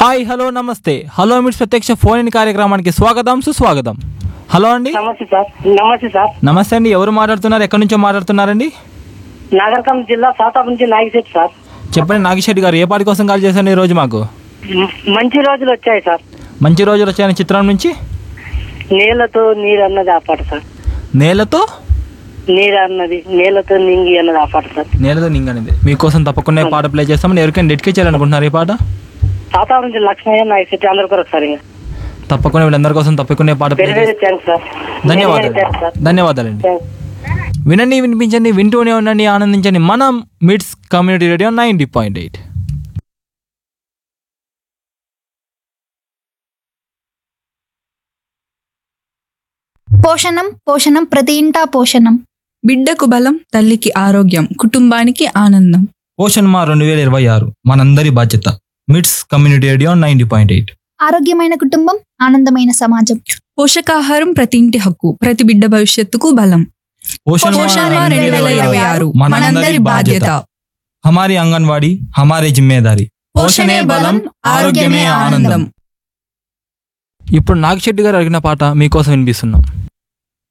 hi hello నమస్తే hello మిట్స్ ప్రత్యక్ష ఫోన్ ఇన్ కార్యక్రమానికి స్వాగతం సుస్వాగతం హలో అండి నమస్తే సార్ నమస్తే సార్ నమస్తే అండి ఎవరు మాట్లాడుతున్నారు ఎక్కడి నుంచో మాట్లాడుతున్నారండి నాగరికం జిల్లా సాతాపు నుంచి నాగిశెట్టి సార్ చెప్పండి నాగిశెట్టి గారు ఏ పాటి కోసం కాల్ చేశారు ఈ రోజు మాకు మ్- మంచి రోజులు వచ్చాయి సార్ మంచి రోజులు వచ్చాయని చిత్రం నుంచి నీళ్ళతో నీరు అన్నది ఆ పాట సార్ నేలతో నీరు అన్నది నీళ్ళతో నింగి అన్నది ఆ పాట సార్ నేలతో నింగనిది మీకోసం తప్పకుండా ఈ పాట ప్లే చేస్తామని ఎవరికైనా డెడికేట్ చేయాలనుకుంటున్నారు ఈ పాట సాతాపు నుంచి లక్ష్మయ్య నాగిశెట్టి అందరి కొరకు సార్ ఇంకా తప్పకుండా వీళ్ళందరి కోసం తప్పకుండా ఈ పాట ప్లే వెరీ వెరీ చేస్తాం థ్యాంక్స్ సార్ ధన్యవాదాలు థ్యాంక్స్ సార్ ధన్యవాదాలండి థ్యాంక్స్ వినండి వినిపించండి వింటూనే ఉండండి ఆనందించండి మనం MITS community radio ninety point eight పోషణం పోషణం ప్రతి ఇంటా పోషణం బిడ్డకు బలం తల్లికి ఆరోగ్యం కుటుంబానికి ఆనందం పోషన్ మా రెండు వేల ఇరవై ఆరు మనందరి బాధ్యత MITS community radio ninety point eight ఆరోగ్యమైన కుటుంబం ఆనందమైన సమాజం పోషకాహారం ప్రతి ఇంటి హక్కు ప్రతి బిడ్డ భవిష్యత్తుకు బలం పోషన్ మా పోషణ రెండు రెండు వేల ఇరవై ఆరు మనందరి బాధ్యత హమారీ అంగన్వాడీ హమారీ జిమ్మేదారి పోషణే బలం ఆరోగ్యమే ఆనందం ఇప్పుడు నాగశెట్టి గారు అడిగిన పాట మీకోసం వినిపిస్తున్నాం